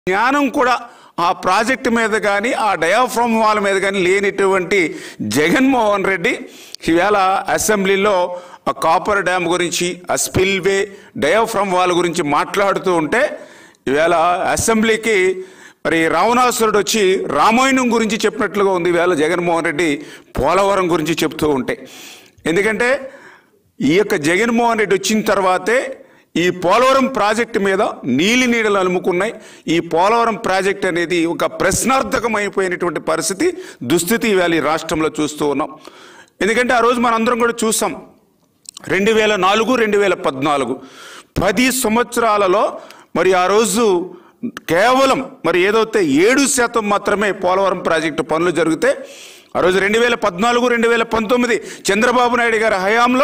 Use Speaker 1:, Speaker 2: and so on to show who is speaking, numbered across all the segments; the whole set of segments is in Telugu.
Speaker 1: జ్ఞానం కూడా ఆ ప్రాజెక్టు మీద కానీ ఆ డయాఫ్రమ్ వాల్ మీద కానీ లేనిటువంటి జగన్మోహన్ రెడ్డి ఈవేళ అసెంబ్లీలో ఆ కాపర్ డ్యామ్ గురించి ఆ స్పిల్వే డయాఫ్రమ్ వాల్ గురించి మాట్లాడుతూ ఉంటే ఈవేళ అసెంబ్లీకి మరి రావణాసురుడు వచ్చి రామాయణం గురించి చెప్పినట్లుగా ఉంది ఈవేళ జగన్మోహన్ రెడ్డి పోలవరం గురించి చెప్తూ ఉంటే ఎందుకంటే ఈ యొక్క జగన్మోహన్ రెడ్డి వచ్చిన తర్వాతే ఈ పోలవరం ప్రాజెక్టు మీద నీలి నీడలు అలుముకున్నాయి ఈ పోలవరం ప్రాజెక్ట్ అనేది ఒక ప్రశ్నార్థకమైపోయినటువంటి పరిస్థితి దుస్థితి ఇవాళ ఈ రాష్ట్రంలో చూస్తూ ఉన్నాం ఎందుకంటే ఆ రోజు మనందరం కూడా చూసాం రెండు వేల నాలుగు రెండు వేల పద్నాలుగు పది సంవత్సరాలలో మరి ఆ రోజు కేవలం మరి ఏదైతే ఏడు శాతం మాత్రమే పోలవరం ప్రాజెక్టు పనులు జరిగితే ఆ రోజు రెండు వేల పద్నాలుగు రెండు వేల పంతొమ్మిది చంద్రబాబు నాయుడు గారి హయాంలో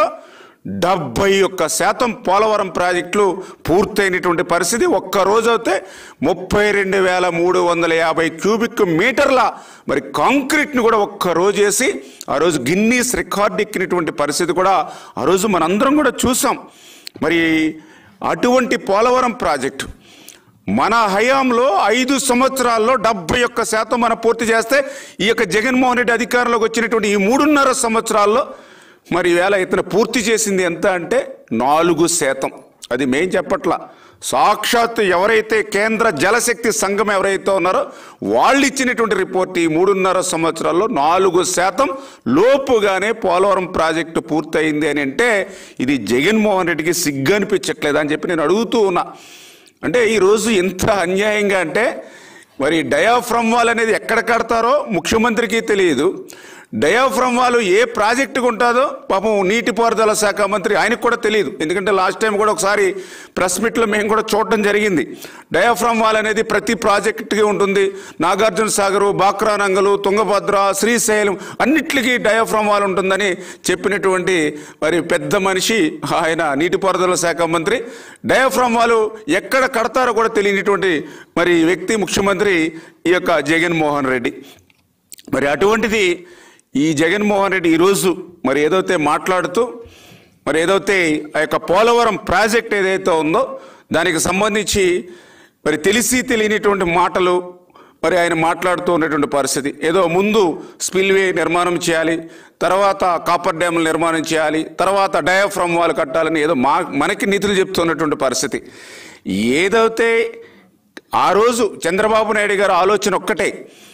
Speaker 1: డెబ్బై ఒక్క శాతం పోలవరం ప్రాజెక్టులు పూర్తయినటువంటి పరిస్థితి ఒక్క రోజు అయితే ముప్పై రెండు వేల మూడు వందల యాభై క్యూబిక్ మీటర్ల మరి కాంక్రీట్ని కూడా ఒక్క రోజు వేసి ఆ రోజు గిన్నీస్ రికార్డ్ ఎక్కినటువంటి పరిస్థితి కూడా ఆ రోజు మనందరం కూడా చూసాం మరి అటువంటి పోలవరం ప్రాజెక్టు మన హయాంలో ఐదు సంవత్సరాల్లో డెబ్బై ఒక్క శాతం మనం పూర్తి చేస్తే ఈ యొక్క జగన్మోహన్ రెడ్డి అధికారంలోకి వచ్చినటువంటి ఈ మూడున్నర సంవత్సరాల్లో మరి వేళ ఇతను పూర్తి చేసింది ఎంత అంటే నాలుగు శాతం అది మేం చెప్పట్లా సాక్షాత్ ఎవరైతే కేంద్ర జలశక్తి సంఘం ఎవరైతే ఉన్నారో వాళ్ళు ఇచ్చినటువంటి రిపోర్ట్ ఈ మూడున్నర సంవత్సరాల్లో నాలుగు శాతం లోపుగానే పోలవరం ప్రాజెక్టు పూర్తయింది అని అంటే ఇది జగన్మోహన్ రెడ్డికి సిగ్గు అనిపించట్లేదు అని చెప్పి నేను అడుగుతూ ఉన్నా అంటే ఈరోజు ఎంత అన్యాయంగా అంటే మరి డయాఫ్రమ్ వాల్ అనేది ఎక్కడ కడతారో ముఖ్యమంత్రికి తెలియదు డయాఫ్రమ్ వాల్ ఏ ప్రాజెక్టుకు ఉంటుందో పాపం నీటిపారుదల శాఖ మంత్రి ఆయనకు కూడా తెలియదు ఎందుకంటే లాస్ట్ టైం కూడా ఒకసారి ప్రెస్ మీట్లో మేము కూడా చూడటం జరిగింది డయాఫ్రమ్ వాల్ అనేది ప్రతి ప్రాజెక్టుకి ఉంటుంది నాగార్జున సాగరు బాక్రానంగలు తుంగభద్ర శ్రీశైలం అన్నిటికీ డయాఫ్రమ్ వాల్ ఉంటుందని చెప్పినటువంటి మరి పెద్ద మనిషి ఆయన నీటిపారుదల శాఖ మంత్రి డయాఫ్రమ్ వాల్ ఎక్కడ కడతారో కూడా తెలియనటువంటి మరి వ్యక్తి ముఖ్యమంత్రి ఈ యొక్క జగన్మోహన్ రెడ్డి మరి అటువంటిది ఈ జగన్మోహన్ రెడ్డి ఈరోజు మరి ఏదైతే మాట్లాడుతూ మరి ఏదైతే ఆ యొక్క పోలవరం ప్రాజెక్ట్ ఏదైతే ఉందో దానికి సంబంధించి మరి తెలిసి తెలియనిటువంటి మాటలు మరి ఆయన మాట్లాడుతూ ఉన్నటువంటి పరిస్థితి ఏదో ముందు స్పిల్వే నిర్మాణం చేయాలి తర్వాత కాపర్ డ్యాములు నిర్మాణం చేయాలి తర్వాత డయాఫ్రమ్ వాల్ కట్టాలని ఏదో మా మనకి నీతులు చెప్తున్నటువంటి పరిస్థితి ఏదైతే ఆ రోజు చంద్రబాబు నాయుడు గారు ఆలోచన ఒక్కటే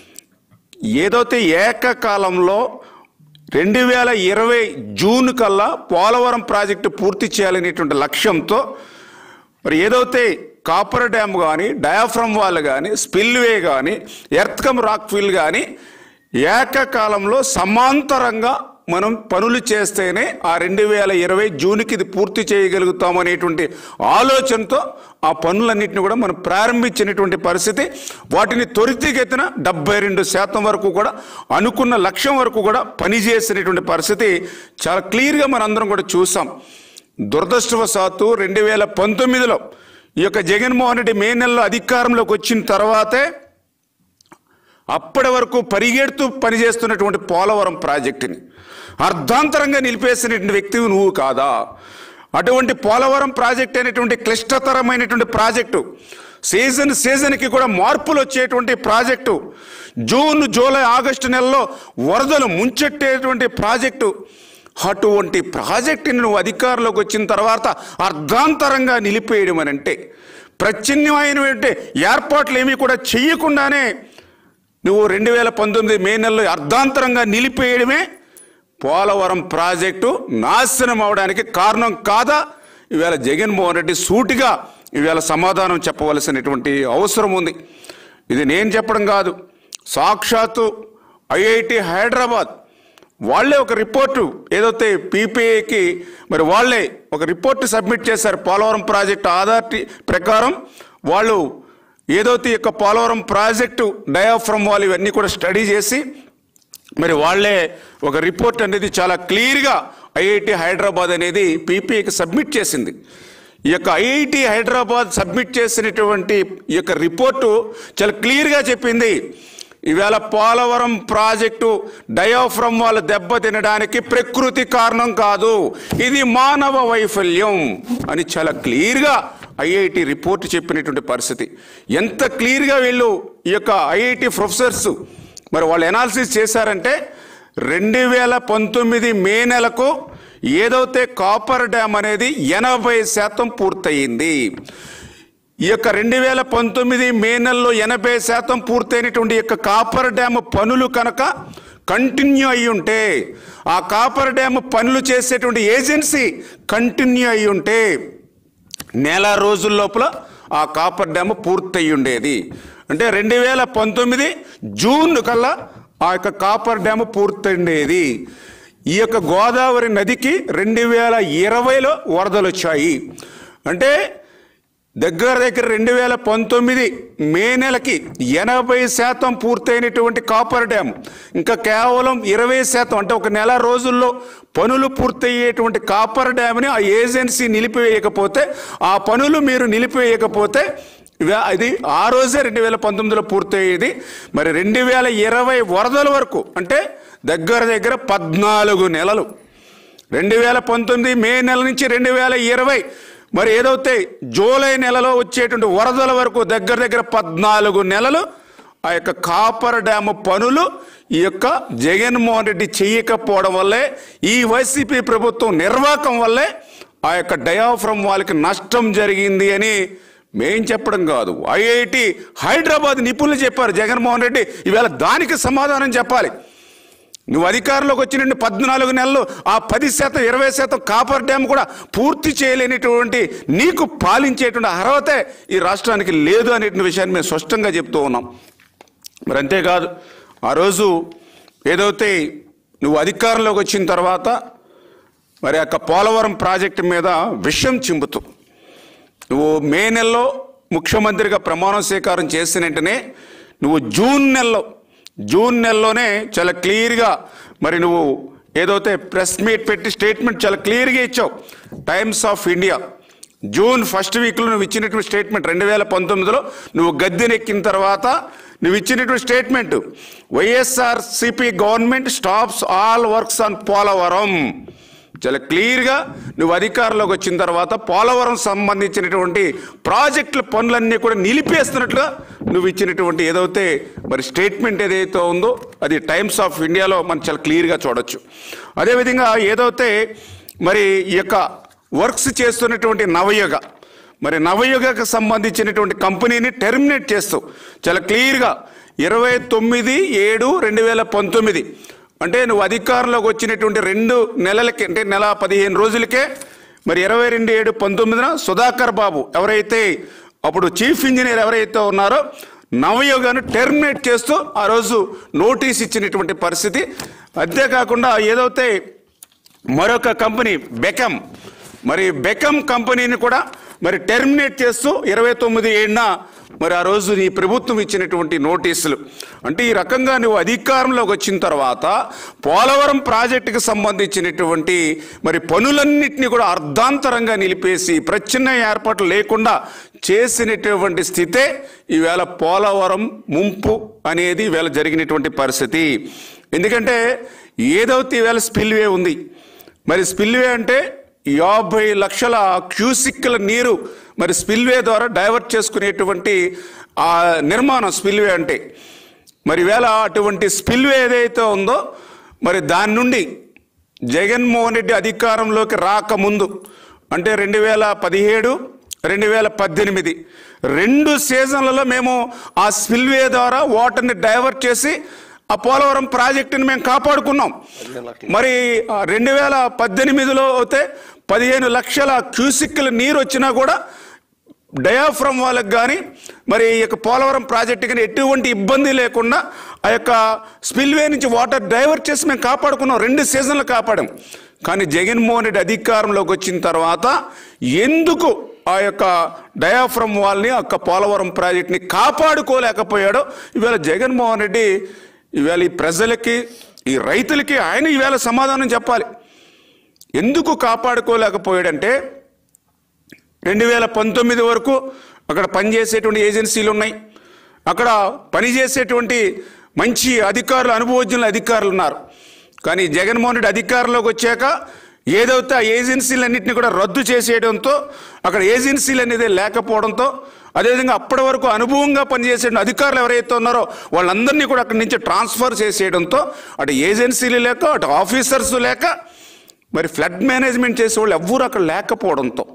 Speaker 1: ఏదైతే ఏకకాలంలో రెండు వేల ఇరవై జూన్ కల్లా పోలవరం ప్రాజెక్టు పూర్తి చేయాలనేటువంటి లక్ష్యంతో మరి ఏదైతే కాపర్ డ్యామ్ కానీ డయాఫ్రమ్ వాల్ కానీ స్పిల్వే కానీ ఎర్త్కమ్ రాక్ ఫిల్ కానీ ఏకకాలంలో సమాంతరంగా మనం పనులు చేస్తేనే ఆ రెండు వేల ఇరవై జూన్కి ఇది పూర్తి చేయగలుగుతాం అనేటువంటి ఆలోచనతో ఆ పనులన్నింటినీ కూడా మనం ప్రారంభించినటువంటి పరిస్థితి వాటిని త్వరితగతిన డెబ్బై రెండు శాతం వరకు కూడా అనుకున్న లక్ష్యం వరకు కూడా పనిచేసినటువంటి పరిస్థితి చాలా క్లియర్గా మనందరం కూడా చూసాం దురదృష్టవశాత్తు రెండు వేల పంతొమ్మిదిలో ఈ యొక్క జగన్మోహన్ రెడ్డి మే నెలలో అధికారంలోకి వచ్చిన తర్వాతే అప్పటి వరకు పరిగెడుతూ పనిచేస్తున్నటువంటి పోలవరం ప్రాజెక్టుని అర్ధాంతరంగా నిలిపేసినటువంటి వ్యక్తివి నువ్వు కాదా అటువంటి పోలవరం ప్రాజెక్ట్ అనేటువంటి క్లిష్టతరమైనటువంటి ప్రాజెక్టు సీజన్ సీజన్కి కూడా మార్పులు వచ్చేటువంటి ప్రాజెక్టు జూన్ జూలై ఆగస్టు నెలలో వరదలు ముంచెట్టేటువంటి ప్రాజెక్టు అటువంటి ప్రాజెక్టుని నువ్వు అధికారంలోకి వచ్చిన తర్వాత అర్ధాంతరంగా నిలిపేయడం అని అంటే ప్రచ్ఛన్నమైనటువంటి ఏర్పాట్లు ఏమీ కూడా చెయ్యకుండానే నువ్వు రెండు వేల పంతొమ్మిది మే నెలలో అర్ధాంతరంగా నిలిపేయడమే పోలవరం ప్రాజెక్టు నాశనం అవడానికి కారణం కాదా ఈవేళ జగన్మోహన్ రెడ్డి సూటిగా ఈవేళ సమాధానం చెప్పవలసినటువంటి అవసరం ఉంది ఇది నేను చెప్పడం కాదు సాక్షాత్తు ఐఐటి హైదరాబాద్ వాళ్ళే ఒక రిపోర్టు ఏదైతే పీపీఏకి మరి వాళ్ళే ఒక రిపోర్ట్ సబ్మిట్ చేశారు పోలవరం ప్రాజెక్టు ఆధార్ ప్రకారం వాళ్ళు ఏదైతే ఈ యొక్క పోలవరం ప్రాజెక్టు డయాఫ్రమ్ వాళ్ళు ఇవన్నీ కూడా స్టడీ చేసి మరి వాళ్ళే ఒక రిపోర్ట్ అనేది చాలా క్లియర్గా ఐఐటి హైదరాబాద్ అనేది పీపీకి సబ్మిట్ చేసింది ఈ యొక్క ఐఐటి హైదరాబాద్ సబ్మిట్ చేసినటువంటి ఈ యొక్క రిపోర్టు చాలా క్లియర్గా చెప్పింది ఈవేళ పోలవరం ప్రాజెక్టు డయాఫ్రమ్ వాళ్ళు దెబ్బతినడానికి ప్రకృతి కారణం కాదు ఇది మానవ వైఫల్యం అని చాలా క్లియర్గా ఐఐటి రిపోర్ట్ చెప్పినటువంటి పరిస్థితి ఎంత క్లియర్గా వీళ్ళు ఈ యొక్క ఐఐటి ప్రొఫెసర్స్ మరి వాళ్ళు ఎనాలిసిస్ చేశారంటే రెండు వేల పంతొమ్మిది మే నెలకు ఏదైతే కాపర్ డ్యామ్ అనేది ఎనభై శాతం పూర్తయింది ఈ యొక్క రెండు వేల పంతొమ్మిది మే నెలలో ఎనభై శాతం పూర్తయినటువంటి యొక్క కాపర్ డ్యామ్ పనులు కనుక కంటిన్యూ అయి ఉంటే ఆ కాపర్ డ్యామ్ పనులు చేసేటువంటి ఏజెన్సీ కంటిన్యూ అయి ఉంటే నెల రోజుల లోపల ఆ కాపర్ డ్యామ్ పూర్తయి ఉండేది అంటే రెండు వేల పంతొమ్మిది జూన్ కల్లా ఆ యొక్క కాపర్ డ్యామ్ పూర్తయిండేది ఈ యొక్క గోదావరి నదికి రెండు వేల ఇరవైలో వరదలు వచ్చాయి అంటే దగ్గర దగ్గర రెండు వేల పంతొమ్మిది మే నెలకి ఎనభై శాతం పూర్తయినటువంటి కాపర్ డ్యామ్ ఇంకా కేవలం ఇరవై శాతం అంటే ఒక నెల రోజుల్లో పనులు పూర్తయ్యేటువంటి కాపర్ డ్యామ్ని ఆ ఏజెన్సీ నిలిపివేయకపోతే ఆ పనులు మీరు నిలిపివేయకపోతే ఇవే- అది ఆ రోజే రెండు వేల పంతొమ్మిదిలో పూర్తయ్యేది మరి రెండు వేల ఇరవై వరదల వరకు అంటే దగ్గర దగ్గర పద్నాలుగు నెలలు రెండు వేల పంతొమ్మిది మే నెల నుంచి రెండు వేల ఇరవై మరి ఏదైతే జూలై నెలలో వచ్చేటువంటి వరదల వరకు దగ్గర దగ్గర పద్నాలుగు నెలలు ఆ యొక్క కాపర్ డ్యాము పనులు ఈ యొక్క జగన్మోహన్ రెడ్డి చేయకపోవడం వల్లే ఈ వైసీపీ ప్రభుత్వం నిర్వాహకం వల్లే ఆ యొక్క డయాఫ్రమ్ వాళ్ళకి నష్టం జరిగింది అని మేం చెప్పడం కాదు ఐఐటి హైదరాబాద్ నిపుణులు చెప్పారు జగన్మోహన్ రెడ్డి ఈవేళ దానికి సమాధానం చెప్పాలి నువ్వు అధికారంలోకి వచ్చిన పద్నాలుగు నెలలు ఆ పది శాతం ఇరవై శాతం కాపర్ డ్యామ్ కూడా పూర్తి చేయలేనిటువంటి నీకు పాలించేటువంటి అర్హతే ఈ రాష్ట్రానికి లేదు అనేటువంటి విషయాన్ని మేము స్పష్టంగా చెప్తూ ఉన్నాం మరి అంతేకాదు ఆ రోజు ఏదైతే నువ్వు అధికారంలోకి వచ్చిన తర్వాత మరి ఆ యొక్క పోలవరం ప్రాజెక్టు మీద విషం చింపుతూ నువ్వు మే నెలలో ముఖ్యమంత్రిగా ప్రమాణ స్వీకారం చేసిన వెంటనే నువ్వు జూన్ నెలలో జూన్ నెలలోనే చాలా క్లియర్గా మరి నువ్వు ఏదైతే ప్రెస్ మీట్ పెట్టి స్టేట్మెంట్ చాలా క్లియర్గా ఇచ్చావు Times of India June first వీక్లో నువ్వు ఇచ్చినటువంటి స్టేట్మెంట్ రెండు వేల పంతొమ్మిదిలో నువ్వు గద్దెనెక్కిన తర్వాత నువ్వు ఇచ్చినటువంటి statement YSR CP government stops all works on Polavaram చాలా క్లియర్గా నువ్వు అధికారంలోకి వచ్చిన తర్వాత పోలవరం సంబంధించినటువంటి ప్రాజెక్టుల పనులన్నీ కూడా నిలిపేస్తున్నట్లుగా నువ్వు ఇచ్చినటువంటి ఏదైతే మరి స్టేట్మెంట్ ఏదైతే ఉందో అది టైమ్స్ ఆఫ్ ఇండియాలో మనం చాలా క్లియర్గా చూడొచ్చు అదేవిధంగా ఏదైతే మరి ఈ యొక్క వర్క్స్ చేస్తున్నటువంటి నవయుగ మరి నవయుగకు సంబంధించినటువంటి కంపెనీని టెర్మినేట్ చేస్తూ చాలా క్లియర్గా ఇరవై తొమ్మిది ఏడు రెండు వేల పంతొమ్మిది అంటే నువ్వు అధికారంలోకి వచ్చినటువంటి రెండు నెలలకి అంటే నెల పదిహేను రోజులకే మరి ఇరవై రెండు ఏడు పంతొమ్మిదిన సుధాకర్ బాబు ఎవరైతే అప్పుడు చీఫ్ ఇంజనీర్ ఎవరైతే ఉన్నారో నవయోగాను టెర్మినేట్ చేస్తూ ఆ రోజు నోటీస్ ఇచ్చినటువంటి పరిస్థితి అంతేకాకుండా ఏదైతే మరొక కంపెనీ బెకమ్ మరి బెకమ్ కంపెనీని కూడా మరి టెర్మినేట్ చేస్తూ ఇరవై తొమ్మిది ఏడున మరి ఆ రోజు నీ ప్రభుత్వం ఇచ్చినటువంటి నోటీసులు అంటే ఈ రకంగా నువ్వు అధికారంలోకి వచ్చిన తర్వాత పోలవరం ప్రాజెక్టుకు సంబంధించినటువంటి మరి పనులన్నింటినీ కూడా అర్ధాంతరంగా నిలిపేసి ప్రచ్ఛన్న ఏర్పాట్లు లేకుండా చేసినటువంటి స్థితే ఈవేళ పోలవరం ముంపు అనేది ఈవేళ జరిగినటువంటి పరిస్థితి ఎందుకంటే ఏదైతే ఈవేళ స్పిల్వే ఉంది మరి స్పిల్వే అంటే యాభై లక్షల క్యూసిక్ల నీరు మరి స్పిల్వే ద్వారా డైవర్ట్ చేసుకునేటువంటి ఆ నిర్మాణం స్పిల్వే అంటే మరి వేళ అటువంటి స్పిల్వే ఏదైతే ఉందో మరి దాని నుండి జగన్మోహన్ రెడ్డి అధికారంలోకి రాకముందు అంటే రెండు వేల పదిహేడు రెండు వేల పద్దెనిమిది రెండు సీజన్లలో మేము ఆ స్పిల్వే ద్వారా వాటర్ని డైవర్ట్ చేసి ఆ పోలవరం ప్రాజెక్టుని మేము కాపాడుకున్నాం మరి రెండు వేల పద్దెనిమిదిలో అయితే పదిహేను లక్షల క్యూసిక్ల నీరు వచ్చినా కూడా డయాఫ్రమ్ వాళ్ళకి కానీ మరి ఈ యొక్క పోలవరం ప్రాజెక్టు కానీ ఎటువంటి ఇబ్బంది లేకుండా ఆ యొక్క స్పిల్వే నుంచి వాటర్ డైవర్ట్ చేసి మేము కాపాడుకున్నాం రెండు సీజన్లు కాపాడాం కానీ జగన్మోహన్ రెడ్డి అధికారంలోకి వచ్చిన తర్వాత ఎందుకు ఆ యొక్క డయాఫ్రమ్ వాళ్ళని ఆ యొక్క పోలవరం ప్రాజెక్ట్ని కాపాడుకోలేకపోయాడో ఇవాళ జగన్మోహన్ రెడ్డి ఇవాళ ఈ ప్రజలకి ఈ రైతులకి ఆయన ఈవేళ సమాధానం చెప్పాలి ఎందుకు కాపాడుకోలేకపోయాడంటే రెండు వేల పంతొమ్మిది వరకు అక్కడ పనిచేసేటువంటి ఏజెన్సీలు ఉన్నాయి అక్కడ పనిచేసేటువంటి మంచి అధికారులు అనుభవజ్ఞుల అధికారులు ఉన్నారు కానీ జగన్మోహన్ రెడ్డి అధికారంలోకి వచ్చాక ఏదైతే ఆ ఏజెన్సీలన్నింటినీ కూడా రద్దు చేసేయడంతో అక్కడ ఏజెన్సీలు అనేది లేకపోవడంతో అదేవిధంగా అప్పటి వరకు అనుభవంగా పనిచేసే అధికారులు ఎవరైతే ఉన్నారో వాళ్ళందరినీ కూడా అక్కడి నుంచి ట్రాన్స్ఫర్ చేసేయడంతో అటు ఏజెన్సీలు లేక అటు ఆఫీసర్స్ లేక మరి ఫ్లడ్ మేనేజ్మెంట్ చేసే వాళ్ళు ఎవ్వరూ అక్కడ లేకపోవడంతో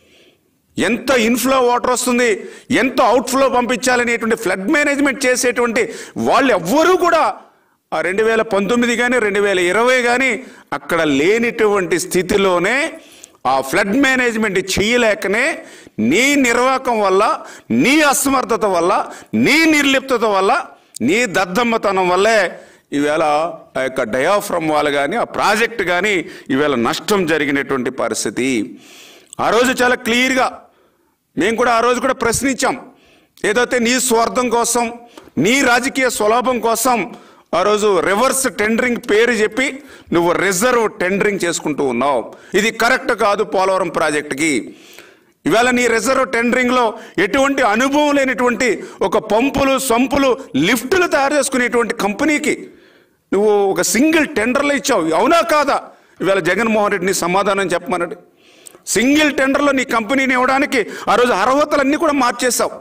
Speaker 1: ఎంత ఇన్ఫ్లో వాటర్ వస్తుంది ఎంత అవుట్ఫ్లో పంపించాలనేటువంటి ఫ్లడ్ మేనేజ్మెంట్ చేసేటువంటి వాళ్ళు ఎవ్వరూ కూడా ఆ రెండు వేల పంతొమ్మిది కానీ రెండు వేల ఇరవై కానీ అక్కడ లేనిటువంటి స్థితిలోనే ఆ ఫ్లడ్ మేనేజ్మెంట్ చేయలేకనే నీ నిర్వాహకం వల్ల నీ అసమర్థత వల్ల నీ నిర్లిప్తత వల్ల నీ దద్దమ్మతనం వల్లే ఈవేళ ఆ యొక్క డయాఫ్రమ్ వాళ్ళు కానీ ఆ ప్రాజెక్ట్ కానీ ఈవేళ నష్టం జరిగినటువంటి పరిస్థితి ఆ రోజు చాలా క్లియర్గా మేము కూడా ఆ రోజు కూడా ప్రశ్నించాం ఏదైతే నీ స్వార్థం కోసం నీ రాజకీయ స్వలాభం కోసం ఆ రోజు రివర్స్ టెండరింగ్ పేరు చెప్పి నువ్వు రిజర్వ్ టెండరింగ్ చేసుకుంటూ ఉన్నావు ఇది కరెక్ట్ కాదు పోలవరం ప్రాజెక్టుకి ఇవాళ నీ రిజర్వ్ టెండరింగ్లో ఎటువంటి అనుభవం లేనటువంటి ఒక పంపులు సంపులు లిఫ్టులు తయారు చేసుకునేటువంటి కంపెనీకి నువ్వు ఒక సింగిల్ టెండర్లో ఇచ్చావు అవునా కాదా ఇవాళ జగన్మోహన్ రెడ్డిని సమాధానం చెప్పమనండి సింగిల్ టెండర్లో నీ కంపెనీని ఇవ్వడానికి ఆ రోజు అర్హతలన్నీ కూడా మార్చేశావు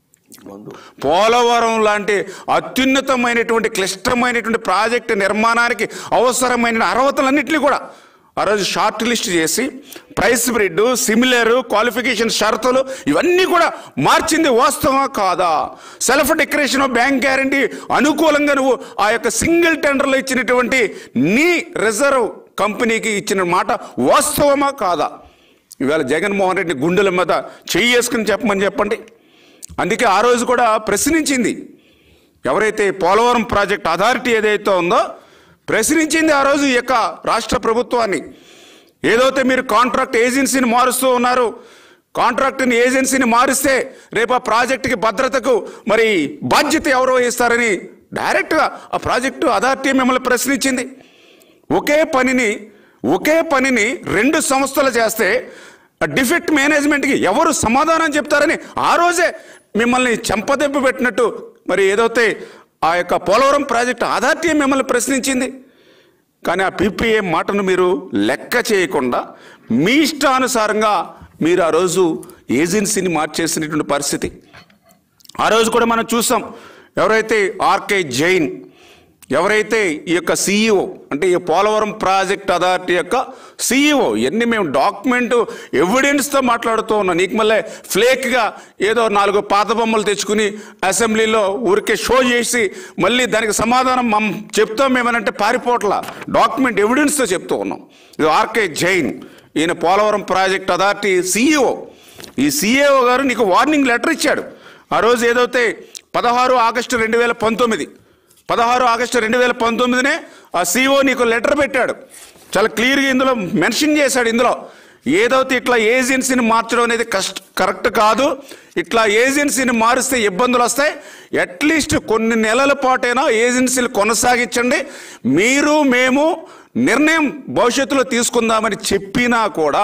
Speaker 1: పోలవరం లాంటి అత్యున్నతమైనటువంటి క్లిష్టమైనటువంటి ప్రాజెక్టు నిర్మాణానికి అవసరమైన అర్హతలన్నింటినీ కూడా ఆ రోజు షార్ట్ లిస్ట్ చేసి ప్రైస్ బ్రిడ్ సిమిలర్ క్వాలిఫికేషన్ షరతులు ఇవన్నీ కూడా మార్చింది వాస్తవా కాదా సెల్ఫ్ డిక్లరేషన్ బ్యాంక్ గ్యారంటీ అనుకూలంగా నువ్వు ఆ యొక్క సింగిల్ టెండర్లో ఇచ్చినటువంటి నీ రిజర్వ్ కంపెనీకి ఇచ్చిన మాట వాస్తవమా కాదా ఇవాళ జగన్మోహన్ రెడ్డి గుండెల మీద చెయ్యి వేసుకుని చెప్పమని చెప్పండి అందుకే ఆ రోజు కూడా ప్రశ్నించింది ఎవరైతే పోలవరం ప్రాజెక్ట్ అథారిటీ ఏదైతే ఉందో ప్రశ్నించింది ఆ రోజు ఈ యొక్క రాష్ట్ర ప్రభుత్వాన్ని ఏదైతే మీరు కాంట్రాక్ట్ ఏజెన్సీని మారుస్తూ ఉన్నారు కాంట్రాక్ట్ని ఏజెన్సీని మారిస్తే రేపు ఆ ప్రాజెక్టుకి భద్రతకు మరి బాధ్యత ఎవరు వహిస్తారని డైరెక్ట్గా ఆ ప్రాజెక్టు అథారిటీ మిమ్మల్ని ప్రశ్నించింది ఒకే పనిని ఒకే పనిని రెండు సంస్థలు చేస్తే డిఫెక్ట్ మేనేజ్మెంట్కి ఎవరు సమాధానం చెప్తారని ఆ రోజే మిమ్మల్ని చెంపదెబ్బ పెట్టినట్టు మరి ఏదైతే ఆ యొక్క పోలవరం ప్రాజెక్టు అథారిటీ మిమ్మల్ని ప్రశ్నించింది కానీ ఆ పీపీఏ మాటను మీరు లెక్క చేయకుండా మీ ఇష్టానుసారంగా మీరు ఆ రోజు ఏజెన్సీని మార్చేసినటువంటి పరిస్థితి ఆ రోజు కూడా మనం చూసాం ఎవరైతే ఆర్కే జైన్ ఎవరైతే ఈ యొక్క సీఈఓ అంటే ఈ పోలవరం ప్రాజెక్ట్ అథారిటీ యొక్క సీఈఓ ఎన్ని మేము డాక్యుమెంట్ ఎవిడెన్స్తో మాట్లాడుతూ ఉన్నాం నీకు మళ్ళీ ఫ్లేక్గా ఏదో నాలుగు పాత బొమ్మలు తెచ్చుకుని అసెంబ్లీలో ఊరికే షో చేసి మళ్ళీ దానికి సమాధానం మమ్ చెప్తాం మేమనంటే పారిపోట్ల డాక్యుమెంట్ ఎవిడెన్స్తో చెప్తూ ఉన్నాం ఇది ఆర్కే జైన్ ఈయన పోలవరం ప్రాజెక్ట్ అథారిటీ సీఈఓ ఈ సీఏఓ గారు నీకు వార్నింగ్ లెటర్ ఇచ్చాడు ఆ రోజు ఏదైతే పదహారు ఆగస్టు రెండు వేల పంతొమ్మిది పదహారు ఆగస్టు రెండు వేల పంతొమ్మిదినే ఆ సీఓ నీకు లెటర్ పెట్టాడు చాలా క్లియర్గా ఇందులో మెన్షన్ చేశాడు ఇందులో ఏదైతే ఇట్లా ఏజెన్సీని మార్చడం అనేది కష్ట కరెక్ట్ కాదు ఇట్లా ఏజెన్సీని మారిస్తే ఇబ్బందులు వస్తాయి అట్లీస్ట్ కొన్ని నెలల పాటైనా ఏజెన్సీలు కొనసాగించండి మీరు మేము నిర్ణయం భవిష్యత్తులో తీసుకుందామని చెప్పినా కూడా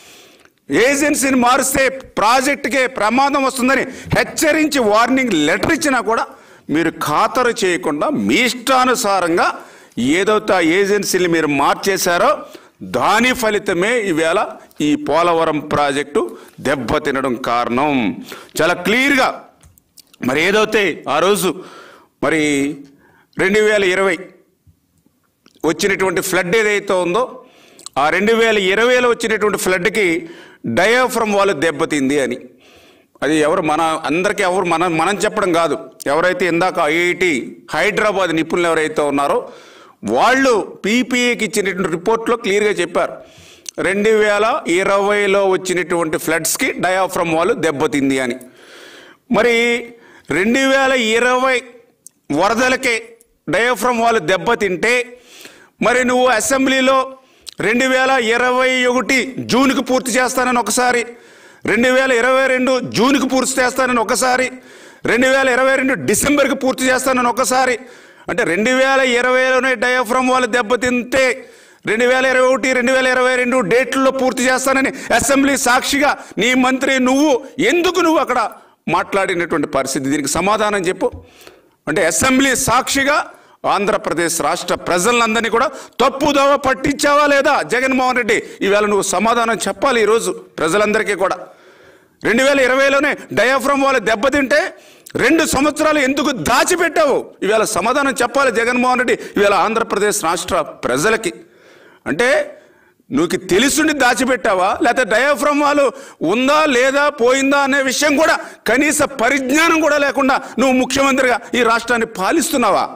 Speaker 1: ఏజెన్సీని మారిస్తే ప్రాజెక్టుకే ప్రమాదం వస్తుందని హెచ్చరించి వార్నింగ్ లెటర్ ఇచ్చినా కూడా మీరు ఖాతరు చేయకుండా మీ ఇష్టానుసారంగా ఏదైతే ఆ ఏజెన్సీని మీరు మార్చేశారో దాని ఫలితమే ఈవేళ ఈ పోలవరం ప్రాజెక్టు దెబ్బతినడం కారణం చాలా క్లియర్గా మరి ఏదైతే ఆ రోజు మరి రెండు వేల ఇరవై వచ్చినటువంటి ఫ్లడ్ ఏదైతే ఉందో ఆ రెండు వేల ఇరవైలో వచ్చినటువంటి ఫ్లడ్కి డయాఫ్రమ్ వాళ్ళు దెబ్బతింది అని అది ఎవరు మన అందరికీ ఎవరు మనం మనం చెప్పడం కాదు ఎవరైతే ఇందాక ఐఐటి హైదరాబాద్ నిపుణులు ఎవరైతే ఉన్నారో వాళ్ళు పీపీఏకి ఇచ్చినటువంటి రిపోర్ట్లో క్లియర్గా చెప్పారు రెండు వేల ఇరవైలో వచ్చినటువంటి ఫ్లడ్స్కి డయాఫ్రమ్ వాళ్ళు దెబ్బతింది అని మరి రెండు వేల ఇరవై వరదలకే డయాఫ్రమ్ వాళ్ళు దెబ్బతింటే మరి నువ్వు అసెంబ్లీలో రెండు వేల ఇరవై ఒకటి జూన్కి పూర్తి చేస్తానని ఒకసారి రెండు వేల ఇరవై రెండు జూన్కి పూర్తి చేస్తానని ఒకసారి రెండు వేల ఇరవై రెండు డిసెంబర్కి పూర్తి చేస్తానని ఒకసారి అంటే రెండు వేల ఇరవైలోనే డయాఫ్రమ్ వాళ్ళు దెబ్బతింటే రెండు వేల ఇరవై ఒకటి రెండు వేల ఇరవై రెండు డేట్లలో పూర్తి చేస్తానని అసెంబ్లీ సాక్షిగా నీ మంత్రి నువ్వు ఎందుకు నువ్వు అక్కడ మాట్లాడినటువంటి పరిస్థితి దీనికి సమాధానం చెప్పు అంటే అసెంబ్లీ సాక్షిగా ఆంధ్రప్రదేశ్ రాష్ట్ర ప్రజలందరినీ కూడా తప్పుదోవ పట్టించావా లేదా జగన్మోహన్ రెడ్డి ఈవేళ నువ్వు సమాధానం చెప్పాలి ఈరోజు ప్రజలందరికీ కూడా రెండు వేల ఇరవైలోనే డయాఫ్రమ్ వాళ్ళు దెబ్బతింటే రెండు సంవత్సరాలు ఎందుకు దాచిపెట్టావు ఈవేళ సమాధానం చెప్పాలి జగన్మోహన్ రెడ్డి ఈవేళ ఆంధ్రప్రదేశ్ రాష్ట్ర ప్రజలకి అంటే నువ్వు తెలుసుండి దాచిపెట్టావా లేకపోతే డయాఫ్రమ్ వాళ్ళు ఉందా లేదా పోయిందా అనే విషయం కూడా కనీస పరిజ్ఞానం కూడా లేకుండా నువ్వు ముఖ్యమంత్రిగా ఈ రాష్ట్రాన్ని పాలిస్తున్నావా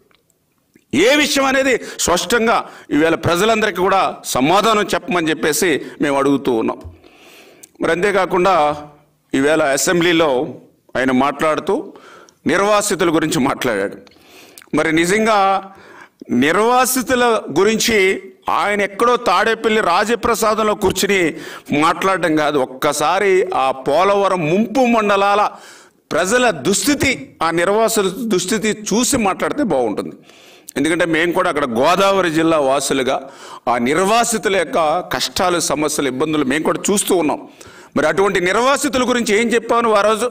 Speaker 1: ఏ విషయం అనేది స్పష్టంగా ఈవేళ ప్రజలందరికీ కూడా సమాధానం చెప్పమని చెప్పేసి మేము అడుగుతూ ఉన్నాం మరి అంతేకాకుండా ఈవేళ అసెంబ్లీలో ఆయన మాట్లాడుతూ నిర్వాసితుల గురించి మాట్లాడాడు మరి నిజంగా నిర్వాసితుల గురించి ఆయన ఎక్కడో తాడేపల్లి రాజప్రసాదంలో కూర్చుని మాట్లాడడం కాదు ఒక్కసారి ఆ పోలవరం ముంపు మండలాల ప్రజల దుస్థితి ఆ నిర్వాసుల దుస్థితి చూసి మాట్లాడితే బాగుంటుంది ఎందుకంటే మేము కూడా అక్కడ గోదావరి జిల్లా వాసులుగా ఆ నిర్వాసితుల యొక్క కష్టాలు సమస్యలు ఇబ్బందులు మేము కూడా చూస్తూ ఉన్నాం మరి అటువంటి నిర్వాసితుల గురించి ఏం చెప్పాను ఆ రోజు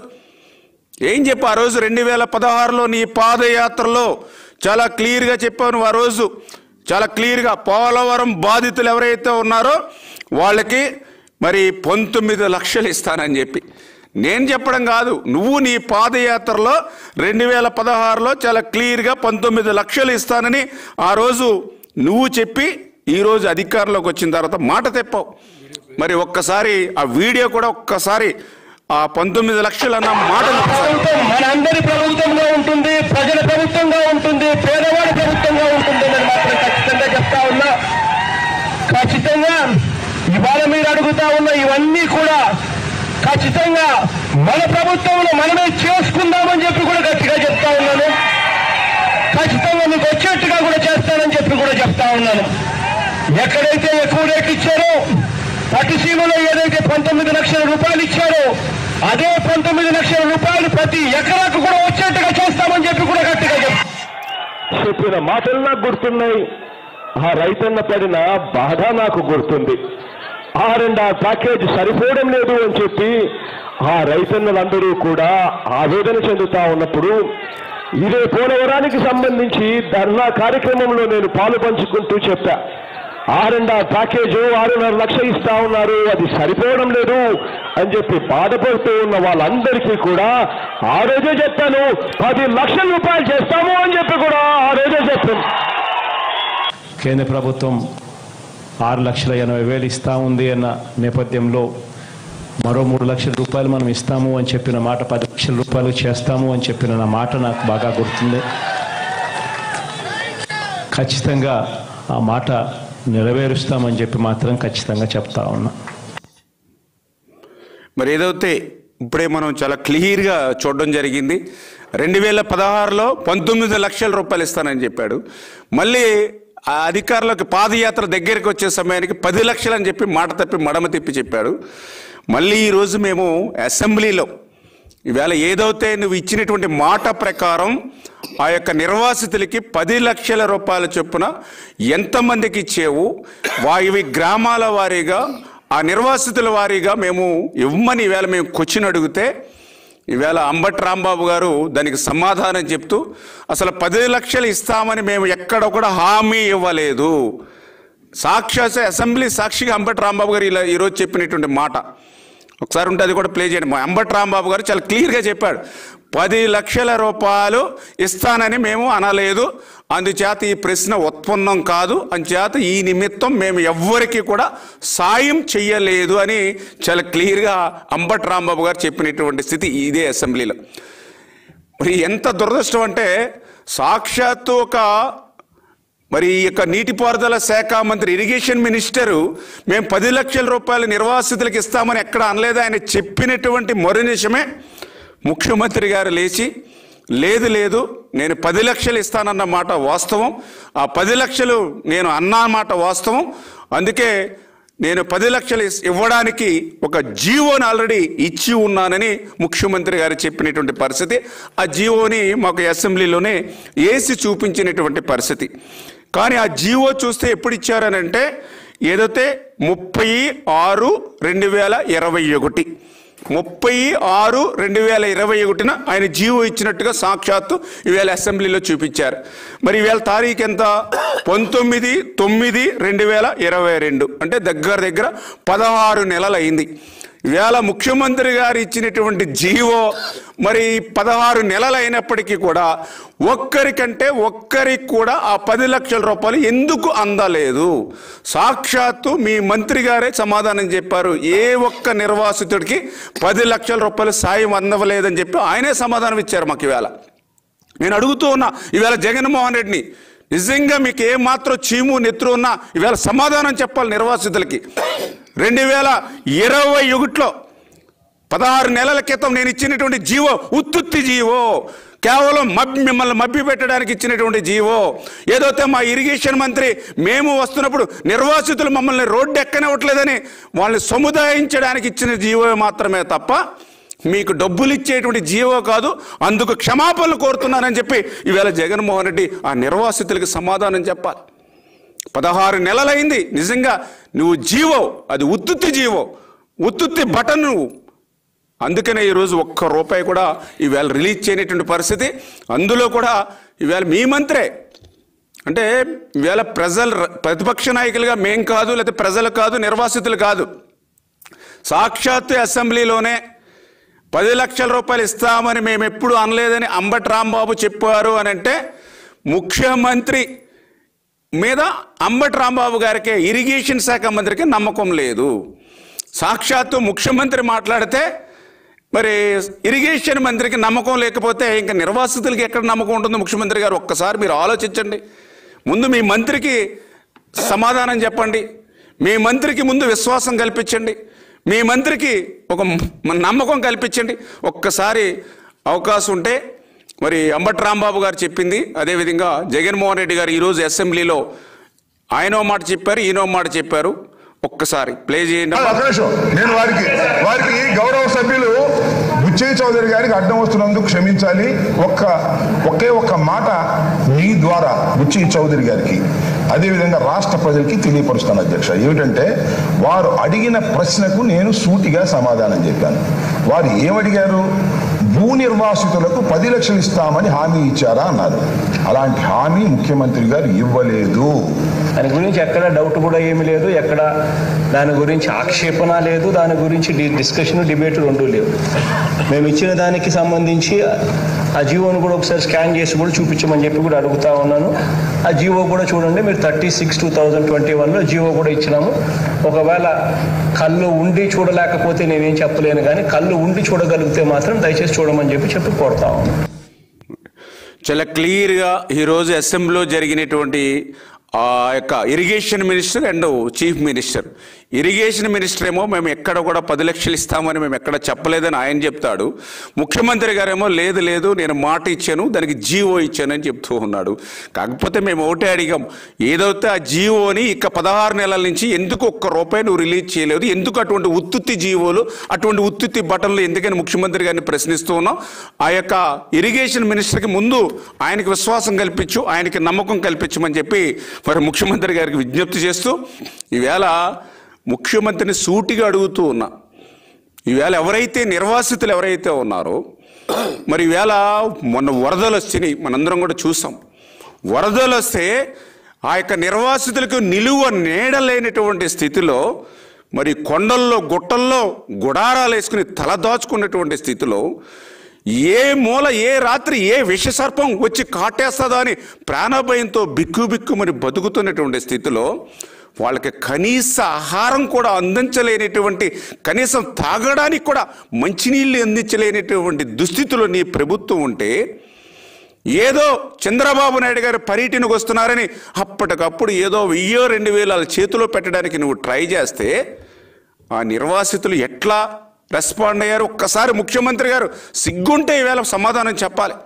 Speaker 1: ఏం చెప్పు ఆ రోజు రెండు వేల పదహారులో నీ పాదయాత్రలో చాలా క్లియర్గా చెప్పాను ఆ రోజు చాలా క్లియర్గా పోలవరం బాధితులు ఎవరైతే ఉన్నారో వాళ్ళకి మరి పంతొమ్మిది లక్షలు ఇస్తానని చెప్పి నేను చెప్పడం కాదు నువ్వు నీ పాదయాత్రలో రెండు వేల పదహారులో చాలా క్లియర్గా పంతొమ్మిది లక్షలు ఇస్తానని ఆ రోజు నువ్వు చెప్పి ఈరోజు అధికారంలోకి వచ్చిన తర్వాత మాట తెప్పావు మరి ఒక్కసారి ఆ వీడియో కూడా ఒక్కసారి ఆ పంతొమ్మిది లక్షలు అన్న మాటలు ఒక్కసారి
Speaker 2: ప్రభుత్వం మనందరి ప్రభుత్వంగా ఉంటుంది ప్రజల ప్రభుత్వంగా ఉంటుంది పేదవాడి ప్రభుత్వంగా ఉంటుంది అని మాత్రం ఖచ్చితంగా చెప్తా ఉన్నా ఖచ్చితంగా ఇవాళ మీరు అడుగుతా ఉన్న ఇవన్నీ కూడా ఖచ్చితంగా మన ప్రభుత్వంలో మనమే చేసుకుందామని చెప్పి కూడా గట్టిగా చెప్తా ఉన్నాను ఖచ్చితంగా మీకు వచ్చేట్టుగా కూడా చేస్తానని చెప్పి కూడా చెప్తా ఉన్నాను ఎక్కడైతే ఎక్కువ రేట్ ఇచ్చారో పట్టుసీమలో ఏదైతే పంతొమ్మిది లక్షల రూపాయలు ఇచ్చారో అదే పంతొమ్మిది లక్షల రూపాయలు ప్రతి ఎకరాకు కూడా వచ్చేట్టుగా చేస్తామని చెప్పి కూడా గట్టిగా చెప్తా చెప్పిన మాటలు నాకు గుర్తున్నాయి ఆ రైతన్న పడిన బాధ నాకు గుర్తుంది ఆ రెండు ఆ ప్యాకేజ్ సరిపోవడం లేదు అని చెప్పి ఆ రైతన్నలందరూ కూడా ఆవేదన చెందుతా ఉన్నప్పుడు ఇదే పోలవరానికి సంబంధించి ధర్నా కార్యక్రమంలో నేను పాలు పంచుకుంటూ చెప్పా ఆరున్నర ప్యాకేజు ఆరున్నర లక్ష ఇస్తా ఉన్నారు అది సరిపోవడం లేదు అని చెప్పి బాధపడుతూ ఉన్న వాళ్ళందరికీ కూడా ఆ రోజే చెప్పాను పది లక్షల రూపాయలు చేస్తాము అని చెప్పి కూడా ఆ రోజే చెప్పాను
Speaker 3: కేంద్ర ప్రభుత్వం ఆరు లక్షల ఎనభై వేలు ఇస్తా ఉంది అన్న నేపథ్యంలో మరో మూడు లక్షల రూపాయలు మనం ఇస్తాము అని చెప్పిన మాట పది లక్షల రూపాయలు చేస్తాము అని చెప్పిన నా మాట నాకు బాగా గుర్తుంది ఖచ్చితంగా ఆ మాట నెరవేరుస్తామని చెప్పి మాత్రం ఖచ్చితంగా చెప్తా ఉన్నా
Speaker 1: మరి ఏదైతే ఇప్పుడే మనం చాలా క్లియర్గా చూడడం జరిగింది రెండు వేల పదహారులో పంతొమ్మిది లక్షల రూపాయలు ఇస్తానని చెప్పాడు మళ్ళీ ఆ అధికారులకు పాదయాత్ర దగ్గరికి వచ్చే సమయానికి పది లక్షలు అని చెప్పి మాట తప్పి మడమ తిప్పి చెప్పాడు మళ్ళీ ఈరోజు మేము అసెంబ్లీలో ఈవేళ ఏదైతే నువ్వు ఇచ్చినటువంటి మాట ప్రకారం ఆ యొక్క నిర్వాసితులకి పది లక్షల రూపాయల చొప్పున ఎంతమందికి ఇచ్చేవు వా ఇవి గ్రామాల వారీగా ఆ నిర్వాసితుల వారీగా మేము ఇవ్వమని ఈవేళ మేము క్వశ్చన్ అడిగితే ఈవేళ అంబట్ రాంబాబు గారు దానికి సమాధానం చెప్తూ అసలు పది లక్షలు ఇస్తామని మేము ఎక్కడ కూడా హామీ ఇవ్వలేదు సాక్షాత్ అసెంబ్లీ సాక్షిగా అంబటి రాంబాబు గారు ఇలా ఈరోజు చెప్పినటువంటి మాట ఒకసారి ఉంటే అది కూడా ప్లే చేయండి మా అంబటి రాంబాబు గారు చాలా క్లియర్గా చెప్పాడు పది లక్షల రూపాయలు ఇస్తానని మేము అనలేదు అందుచేత ఈ ప్రశ్న ఉత్పన్నం కాదు అందుచేత ఈ నిమిత్తం మేము ఎవ్వరికి కూడా సాయం చెయ్యలేదు అని చాలా క్లియర్గా అంబటి రాంబాబు గారు చెప్పినటువంటి స్థితి ఇదే అసెంబ్లీలో మరి ఎంత దురదృష్టం అంటే సాక్షాత్తు ఒక మరి ఈ యొక్క నీటిపారుదల శాఖ మంత్రి ఇరిగేషన్ మినిస్టరు మేము పది లక్షల రూపాయలు నిర్వాసితులకు ఇస్తామని ఎక్కడ అనలేదు ఆయన చెప్పినటువంటి మరు నిమిషమే ముఖ్యమంత్రి గారు లేచి లేదు లేదు నేను పది లక్షలు ఇస్తానన్న మాట వాస్తవం ఆ పది లక్షలు నేను అన్న మాట వాస్తవం అందుకే నేను పది లక్షలు ఇస్- ఇవ్వడానికి ఒక జీవోని ఆల్రెడీ ఇచ్చి ఉన్నానని ముఖ్యమంత్రి గారు చెప్పినటువంటి పరిస్థితి ఆ జీవోని మాకు అసెంబ్లీలోనే వేసి చూపించినటువంటి పరిస్థితి కానీ ఆ జీవో చూస్తే ఎప్పుడు ఇచ్చారనంటే ఏదైతే ముప్పై ఆరు రెండు వేల ఇరవై ఒకటి ముప్పై ఆరు రెండు వేల ఇరవై ఒకటిన ఆయన జీవో ఇచ్చినట్టుగా సాక్షాత్తు ఈవేళ అసెంబ్లీలో చూపించారు మరి ఈవేళ తారీఖు ఎంత పంతొమ్మిది తొమ్మిది రెండు వేల ఇరవై రెండు అంటే దగ్గర దగ్గర పదహారు నెలలు అయింది ఈవేళ ముఖ్యమంత్రి గారు ఇచ్చినటువంటి జీవో మరి పదహారు నెలలు అయినప్పటికీ కూడా ఒక్కరికంటే ఒక్కరికి కూడా ఆ పది లక్షల రూపాయలు ఎందుకు అందలేదు సాక్షాత్తు మీ మంత్రి గారే సమాధానం చెప్పారు ఏ ఒక్క నిర్వాసితుడికి పది లక్షల రూపాయలు సాయం అందవలేదని చెప్పి ఆయనే సమాధానం ఇచ్చారు మాకు ఈవేళ నేను అడుగుతూ ఉన్నా ఈవేళ జగన్మోహన్ రెడ్డిని నిజంగా మీకు ఏ మాత్రం చీము నెత్తురు ఉన్నా ఈవేళ సమాధానం చెప్పాలి నిర్వాసితులకి రెండు వేల ఇరవై ఒకటిలో పదహారు నెలల క్రితం నేను ఇచ్చినటువంటి జీవో ఉత్తుత్తి జీవో కేవలం మబ్బి మిమ్మల్ని మబ్బి పెట్టడానికి ఇచ్చినటువంటి జీవో ఏదైతే మా ఇరిగేషన్ మంత్రి మేము వస్తున్నప్పుడు నిర్వాసితులు మమ్మల్ని రోడ్డు ఎక్కనివ్వట్లేదని వాళ్ళని సముదాయించడానికి ఇచ్చిన జీవో మాత్రమే తప్ప మీకు డబ్బులు ఇచ్చేటువంటి జీవో కాదు అందుకు క్షమాపణలు కోరుతున్నానని చెప్పి ఈవేళ జగన్మోహన్ రెడ్డి ఆ నిర్వాసితులకి సమాధానం చెప్పాలి పదహారు నెలలైంది నిజంగా నువ్వు జీవో అది ఉత్తుత్తి జీవో ఉత్తుత్తి బటన్ నువ్వు అందుకనే ఈరోజు ఒక్క రూపాయి కూడా ఈవేళ రిలీజ్ చేయనటువంటి పరిస్థితి అందులో కూడా ఈవేళ మీ మంత్రే అంటే ఈవేళ ప్రజలు ప్రతిపక్ష నాయకులుగా మేం కాదు లేకపోతే ప్రజలు కాదు నిర్వాసితులు కాదు సాక్షాత్తు అసెంబ్లీలోనే పది లక్షల రూపాయలు ఇస్తామని మేము ఎప్పుడు అనలేదని అంబటి రాంబాబు చెప్పారు అని అంటే ముఖ్యమంత్రి మీద అంబటి రాంబాబు గారికి ఇరిగేషన్ శాఖ మంత్రికి నమ్మకం లేదు సాక్షాత్తు ముఖ్యమంత్రి మాట్లాడితే మరి ఇరిగేషన్ మంత్రికి నమ్మకం లేకపోతే ఇంకా నిర్వాసితులకి ఎక్కడ నమ్మకం ఉంటుంది ముఖ్యమంత్రి గారు ఒక్కసారి మీరు ఆలోచించండి ముందు మీ మంత్రికి సమాధానం చెప్పండి మీ మంత్రికి ముందు విశ్వాసం కల్పించండి మీ మంత్రికి ఒక మ- నమ్మకం కల్పించండి ఒక్కసారి అవకాశం ఉంటే మరి అంబటి రాంబాబు గారు చెప్పింది అదేవిధంగా జగన్మోహన్ రెడ్డి గారు ఈరోజు అసెంబ్లీలో ఆయనో మాట చెప్పారు ఈయనో మాట చెప్పారు ఒక్కసారి ప్లే చేయండి
Speaker 4: ఒక నిమిషం నేను వారికి వారికి గౌరవ సభ్యులు బుచ్చయ్య చౌదరి గారికి అడ్డం వస్తున్నందుకు క్షమించాలి ఒక్క ఒకే ఒక్క మాట మీ ద్వారా బుచ్చయ్య చౌదరి గారికి అదేవిధంగా రాష్ట్ర ప్రజలకి తెలియపరుస్తాను అధ్యక్ష ఏమిటంటే వారు అడిగిన ప్రశ్నకు నేను సూటిగా సమాధానం చెప్పాను వారు ఏమడిగారు భూ నిర్వాసితులకు పది లక్షలు ఇస్తామని హామీ ఇచ్చారా అన్నారు అలాంటి హామీ ముఖ్యమంత్రి గారు ఇవ్వలేదు
Speaker 3: దాని గురించి ఎక్కడ డౌట్ కూడా ఏమీ లేదు ఎక్కడ దాని గురించి ఆక్షేపణ లేదు దాని గురించి డి- డిస్కషన్ డిబేట్ రెండు లేవు మేము ఇచ్చిన దానికి సంబంధించి ఆ జీవోను కూడా ఒకసారి స్కాన్ చేసి కూడా చూపించమని చెప్పి కూడా అడుగుతా ఉన్నాను ఆ జీవో కూడా చూడండి మీరు thirty six two thousand twenty వన్లో జీవో కూడా ఇచ్చినాము ఒకవేళ కళ్ళు ఉండి చూడలేకపోతే నేనేం చెప్పలేను కానీ కళ్ళు ఉండి చూడగలిగితే మాత్రం దయచేసి చూడమని చెప్పి చెప్పి కోరుతా ఉన్నాను
Speaker 1: చాలా క్లియర్గా ఈరోజు అసెంబ్లీలో జరిగినటువంటి ఆ యొక్క irrigation minister and chief minister irrigation minister ఏమో మేము ఎక్కడ కూడా పది లక్షలు ఇస్తామని మేము ఎక్కడ చెప్పలేదని ఆయన చెప్తాడు ముఖ్యమంత్రి గారేమో లేదు లేదు నేను మాట ఇచ్చాను దానికి జీవో ఇచ్చానని చెప్తూ ఉన్నాడు కాకపోతే మేము ఒకటే అడిగాం ఏదైతే ఆ జీవోని ఇక పదహారు నెలల నుంచి ఎందుకు ఒక్క రూపాయి నువ్వు రిలీజ్ చేయలేదు ఎందుకు అటువంటి ఉత్తుత్తి జీవోలు అటువంటి ఉత్తుత్తి బటన్లు ఎందుకని ముఖ్యమంత్రి గారిని ప్రశ్నిస్తూ ఉన్నాం ఆ యొక్క ఇరిగేషన్ మినిస్టర్కి ముందు ఆయనకి విశ్వాసం కల్పించు ఆయనకి నమ్మకం కల్పించమని చెప్పి మరి ముఖ్యమంత్రి గారికి విజ్ఞప్తి చేస్తూ ఈవేళ ముఖ్యమంత్రిని సూటిగా అడుగుతూ ఉన్నా ఈవేళ ఎవరైతే నిర్వాసితులు ఎవరైతే ఉన్నారో మరి ఈవేళ మొన్న వరదలు వచ్చినాయి మనందరం కూడా చూసాం వరదలు వస్తే ఆ యొక్క నిర్వాసితులకు నిలువ నీడలేనటువంటి స్థితిలో మరి కొండల్లో గుట్టల్లో గుడారాలు వేసుకుని తల దాచుకున్నటువంటి స్థితిలో ఏ మూల ఏ రాత్రి ఏ విషసర్పం వచ్చి కాటేస్తుందో అని ప్రాణభయంతో బిక్కు బిక్కుమని బతుకుతున్నటువంటి స్థితిలో వాళ్ళకి కనీస ఆహారం కూడా అందించలేనటువంటి కనీసం తాగడానికి కూడా మంచినీళ్ళు అందించలేనటువంటి దుస్థితిలో నీ ప్రభుత్వం ఉంటే ఏదో చంద్రబాబు నాయుడు గారు పర్యటనకు వస్తున్నారని అప్పటికప్పుడు ఏదో వెయ్యో రెండు వేల వాళ్ళ చేతిలో పెట్టడానికి నువ్వు ట్రై చేస్తే ఆ నిర్వాసితులు ఎట్లా రెస్పాండ్ అయ్యారు ఒక్కసారి ముఖ్యమంత్రి గారు సిగ్గుంటే ఈవేళ సమాధానం చెప్పాలి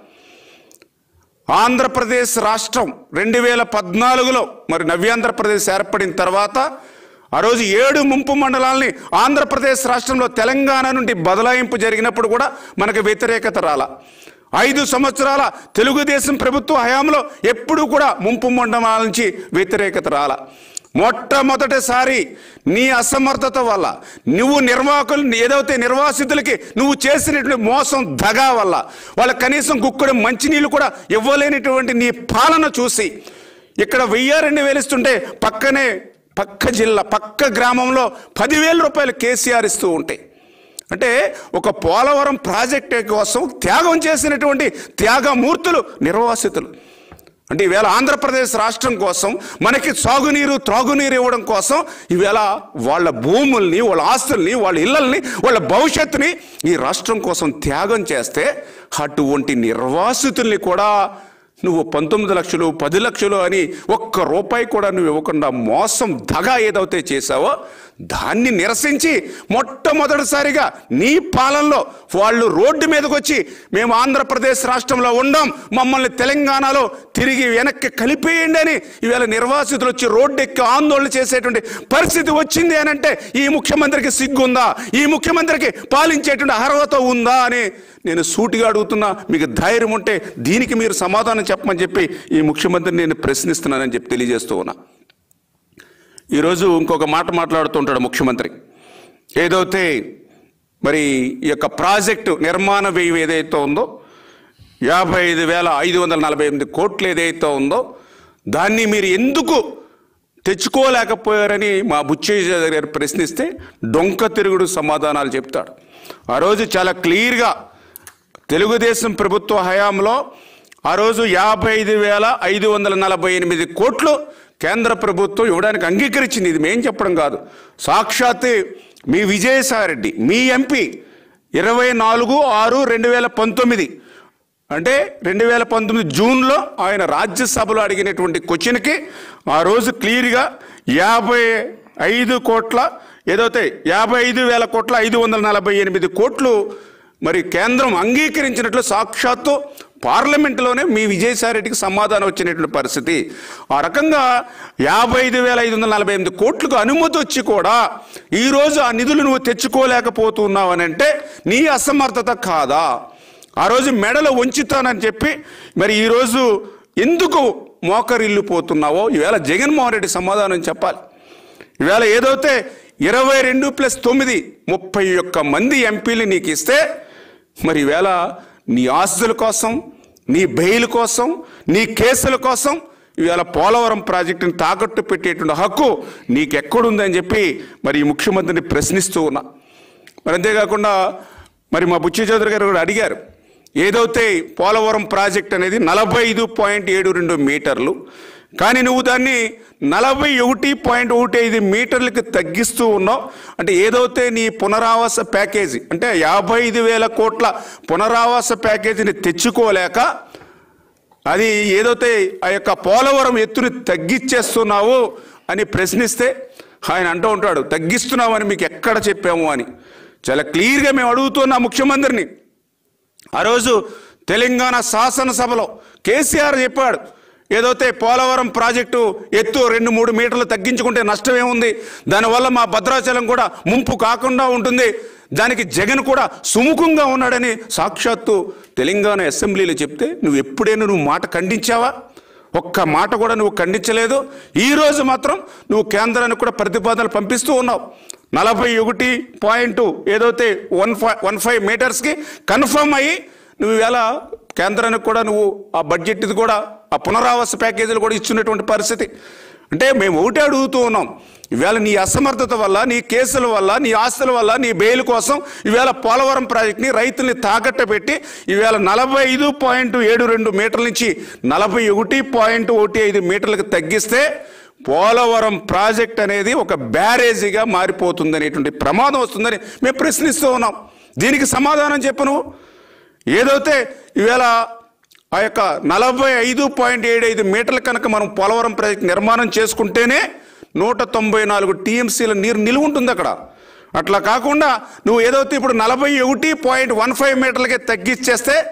Speaker 1: ఆంధ్రప్రదేశ్ రాష్ట్రం రెండు వేల పద్నాలుగులో మరి నవ్యాంధ్రప్రదేశ్ ఏర్పడిన తర్వాత ఆ రోజు ఏడు ముంపు మండలాల్ని ఆంధ్రప్రదేశ్ రాష్ట్రంలో తెలంగాణ నుండి బదలాయింపు జరిగినప్పుడు కూడా మనకు వ్యతిరేకత రాల ఐదు సంవత్సరాల తెలుగుదేశం ప్రభుత్వ హయాంలో ఎప్పుడూ కూడా ముంపు మండలాల నుంచి వ్యతిరేకత రాల మొట్టమొదటిసారి నీ అసమర్థత వల్ల నువ్వు నిర్వాహకులు ఏదైతే నిర్వాసితులకి నువ్వు చేసినటువంటి మోసం దగా వల్ల వాళ్ళ కనీసం గుక్కడి మంచినీళ్ళు కూడా ఇవ్వలేనటువంటి నీ పాలన చూసి ఇక్కడ వెయ్యి రెండు వేలు ఇస్తుంటే పక్కనే పక్క జిల్లా పక్క గ్రామంలో పదివేల రూపాయలు కేసీఆర్ ఇస్తూ ఉంటాయి అంటే ఒక పోలవరం ప్రాజెక్టు కోసం త్యాగం చేసినటువంటి త్యాగమూర్తులు నిర్వాసితులు అంటే ఈవేళ ఆంధ్రప్రదేశ్ రాష్ట్రం కోసం మనకి సాగునీరు త్రాగునీరు ఇవ్వడం కోసం ఈవేళ వాళ్ళ భూముల్ని వాళ్ళ ఆస్తుల్ని వాళ్ళ ఇళ్ళల్ని వాళ్ళ భవిష్యత్తుని ఈ రాష్ట్రం కోసం త్యాగం చేస్తే అటువంటి నిర్వాసితుల్ని కూడా నువ్వు పంతొమ్మిది లక్షలు పది లక్షలు అని ఒక్క రూపాయి కూడా నువ్వు ఇవ్వకుండా మోసం దగా ఏదైతే చేశావో దాన్ని నిరసించి మొట్టమొదటిసారిగా నీ పాలనలో వాళ్ళు రోడ్డు మీదకి వచ్చి మేము ఆంధ్రప్రదేశ్ రాష్ట్రంలో ఉండం మమ్మల్ని తెలంగాణలో తిరిగి వెనక్కి కలిపేయండి అని ఈవేళ నిర్వాసితులు వచ్చి రోడ్డు ఎక్కి ఆందోళన చేసేటువంటి పరిస్థితి వచ్చింది అని అంటే ఈ ముఖ్యమంత్రికి సిగ్గుందా ఈ ముఖ్యమంత్రికి పాలించేటువంటి అర్హత ఉందా అని నేను సూటిగా అడుగుతున్నా మీకు ధైర్యం ఉంటే దీనికి మీరు సమాధానం చెప్పమని చెప్పి ఈ ముఖ్యమంత్రిని నేను ప్రశ్నిస్తున్నానని చెప్పి తెలియజేస్తూ ఉన్నా ఈరోజు ఇంకొక మాట మాట్లాడుతుంటాడు ముఖ్యమంత్రి ఏదైతే మరి ఈ యొక్క ప్రాజెక్టు నిర్మాణ వ్యయం ఏదైతే ఉందో యాభై ఐదు వేల ఐదు వందల నలభై ఎనిమిది కోట్లు ఏదైతే ఉందో దాన్ని మీరు ఎందుకు తెచ్చుకోలేకపోయారని మా బుచ్చయ్య గారు ప్రశ్నిస్తే డొంక తిరుగుడు సమాధానాలు చెప్తాడు ఆ రోజు చాలా క్లియర్గా తెలుగుదేశం ప్రభుత్వ హయాంలో ఆ రోజు యాభై ఐదు వేల ఐదు వందల నలభై ఎనిమిది కోట్లు కేంద్ర ప్రభుత్వం ఇవ్వడానికి అంగీకరించింది ఇది మేం చెప్పడం కాదు సాక్షాత్ మీ విజయసాయిరెడ్డి మీ ఎంపీ ఇరవై నాలుగు ఆరు రెండు వేల పంతొమ్మిది అంటే రెండు వేల పంతొమ్మిది జూన్లో ఆయన రాజ్యసభలో అడిగినటువంటి క్వశ్చన్కి ఆ రోజు క్లియర్గా యాభై ఐదు కోట్ల ఏదైతే యాభై ఐదు వేల కోట్ల ఐదు వందల నలభై ఎనిమిది కోట్లు మరి కేంద్రం అంగీకరించినట్లు సాక్షాత్తు పార్లమెంటులోనే మీ విజయసాయిరెడ్డికి సమాధానం వచ్చినటువంటి పరిస్థితి ఆ రకంగా యాభై ఐదు వేల ఐదు వందల నలభై ఎనిమిది కోట్లకు అనుమతి వచ్చి కూడా ఈరోజు ఆ నిధులు నువ్వు తెచ్చుకోలేకపోతున్నావు అని అంటే నీ అసమర్థత కాదా ఆ రోజు మెడలు వంచుతానని చెప్పి మరి ఈరోజు ఎందుకు మోకరిల్లిపోతున్నావో ఈవేళ జగన్మోహన్ రెడ్డి సమాధానం చెప్పాలి ఈవేళ ఏదైతే ఇరవై రెండు ప్లస్ తొమ్మిది ముప్పై ఒక్క మంది ఎంపీలు నీకు ఇస్తే మరి ఈవేళ నీ ఆస్తుల కోసం నీ బెయిల్ కోసం నీ కేసుల కోసం ఇవాళ పోలవరం ప్రాజెక్టుని తాకట్టు పెట్టేటువంటి హక్కు నీకెక్కడుందని చెప్పి మరి ఈ ముఖ్యమంత్రిని ప్రశ్నిస్తూ ఉన్నా మరి అంతేకాకుండా మరి మా బుచ్చి చౌదరి గారు కూడా అడిగారు ఏదైతే పోలవరం ప్రాజెక్ట్ అనేది నలభై ఐదు పాయింట్ ఏడు రెండు మీటర్లు కానీ నువ్వు దాన్ని నలభై ఒకటి పాయింట్ ఒకటి ఐదు మీటర్లకి తగ్గిస్తూ ఉన్నావు అంటే ఏదైతే నీ పునరావాస ప్యాకేజీ అంటే యాభై ఐదు వేల కోట్ల పునరావాస ప్యాకేజీని తెచ్చుకోలేక అది ఏదైతే ఆ యొక్క పోలవరం ఎత్తుని తగ్గించేస్తున్నావు అని ప్రశ్నిస్తే ఆయన అంటూ ఉంటాడు తగ్గిస్తున్నామని మీకు ఎక్కడ చెప్పాము అని చాలా క్లియర్గా మేము అడుగుతున్నాం ముఖ్యమంత్రిని ఆ రోజు తెలంగాణ శాసనసభలో కేసీఆర్ చెప్పాడు ఏదైతే పోలవరం ప్రాజెక్టు ఎత్తు రెండు మూడు మీటర్లు తగ్గించుకుంటే నష్టం ఏముంది దానివల్ల మా భద్రాచలం కూడా ముంపు కాకుండా ఉంటుంది దానికి జగన్ కూడా సుముఖంగా ఉన్నాడని సాక్షాత్తు తెలంగాణ అసెంబ్లీలో చెప్తే నువ్వు ఎప్పుడైనా నువ్వు మాట ఖండించావా ఒక్క మాట కూడా నువ్వు ఖండించలేదు ఈ రోజు మాత్రం నువ్వు కేంద్రానికి కూడా ప్రతిపాదనలు పంపిస్తూ ఉన్నావు నలభై ఒకటి పాయింట్ ఏదైతే వన్ ఫైవ్ వన్ ఫైవ్ మీటర్స్కి కన్ఫర్మ్ అయ్యి నువ్వు ఇవాళ కేంద్రానికి కూడా నువ్వు ఆ బడ్జెట్ ఇది కూడా ఆ పునరావాస ప్యాకేజీలు కూడా ఇచ్చినటువంటి పరిస్థితి అంటే మేము ఒకటే అడుగుతూ ఉన్నాం ఇవాళ నీ అసమర్థత వల్ల నీ కేసుల వల్ల నీ ఆస్తుల వల్ల నీ బెయిల్ కోసం ఈవేళ పోలవరం ప్రాజెక్ట్ని రైతుల్ని తాకట్టు పెట్టి ఈవేళ నలభై ఐదు పాయింట్ ఏడు రెండు మీటర్ల నుంచి నలభై ఒకటి పాయింట్ ఒకటి ఐదు మీటర్లకు తగ్గిస్తే పోలవరం ప్రాజెక్ట్ అనేది ఒక బ్యారేజీగా మారిపోతుంది అనేటువంటి ప్రమాదం వస్తుందని మేము ప్రశ్నిస్తూ ఉన్నాం దీనికి సమాధానం చెప్పు నువ్వు ఏదైతే ఈవేళ ఆ యొక్క నలభై ఐదు పాయింట్ ఏడు ఐదు మీటర్ల కనుక మనం పోలవరం ప్రాజెక్ట్ నిర్మాణం చేసుకుంటేనే నూట తొంభై నాలుగు టీఎంసీల నీరు నిలువ ఉంటుంది అక్కడ అట్లా కాకుండా నువ్వు ఏదైతే ఇప్పుడు నలభై ఒకటి పాయింట్ వన్ ఫైవ్ మీటర్లకే తగ్గించేస్తే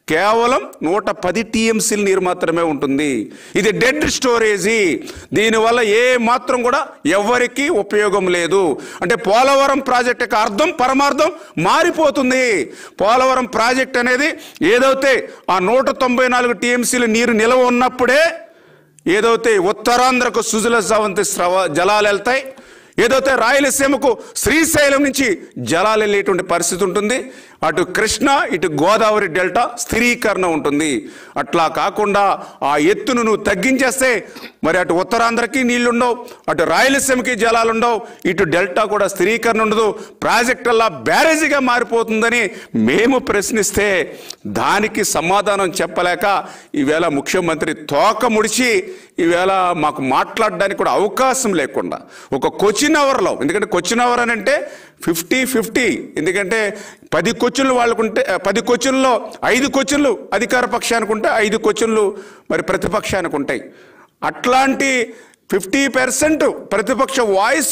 Speaker 1: కేవలం నూట పది టీఎంసీల నీరు మాత్రమే ఉంటుంది ఇది డెడ్ స్టోరేజీ దీనివల్ల ఏ మాత్రం కూడా ఎవరికి ఉపయోగం లేదు అంటే పోలవరం ప్రాజెక్ట్ యొక్క అర్థం పరమార్థం మారిపోతుంది పోలవరం ప్రాజెక్ట్ అనేది ఏదైతే ఆ నూట తొంభై నాలుగు టీఎంసీల నీరు నిల్వ ఉన్నప్పుడే ఏదైతే ఉత్తరాంధ్రకు సుజల సవంతి స్రవ జలాలు వెళ్తాయి ఏదైతే రాయలసీమకు శ్రీశైలం నుంచి జలాలు వెళ్ళేటువంటి పరిస్థితి ఉంటుంది అటు కృష్ణ ఇటు గోదావరి డెల్టా స్థిరీకరణ ఉంటుంది అట్లా కాకుండా ఆ ఎత్తును నువ్వు తగ్గించేస్తే మరి అటు ఉత్తరాంధ్రకి నీళ్లుండవు అటు రాయలసీమకి జలాలు ఉండవు ఇటు డెల్టా కూడా స్థిరీకరణ ఉండదు ప్రాజెక్టుల్లా బ్యారేజీగా మారిపోతుందని మేము ప్రశ్నిస్తే దానికి సమాధానం చెప్పలేక ఈవేళ ముఖ్యమంత్రి తోక ముడిచి ఈవేళ మాకు మాట్లాడడానికి కూడా అవకాశం లేకుండా ఒక క్వశ్చన్ అవర్లో ఎందుకంటే క్వశ్చన్ అవర్ అని అంటే ఫిఫ్టీ ఫిఫ్టీ ఎందుకంటే పది క్వశ్చన్లు వాళ్ళకుంటే పది క్వశ్చన్లో ఐదు క్వశ్చన్లు అధికార పక్షానికి ఉంటే ఐదు క్వశ్చన్లు మరి ప్రతిపక్షానికి ఉంటాయి అట్లాంటి ఫిఫ్టీ పర్సెంట్ ప్రతిపక్ష వాయిస్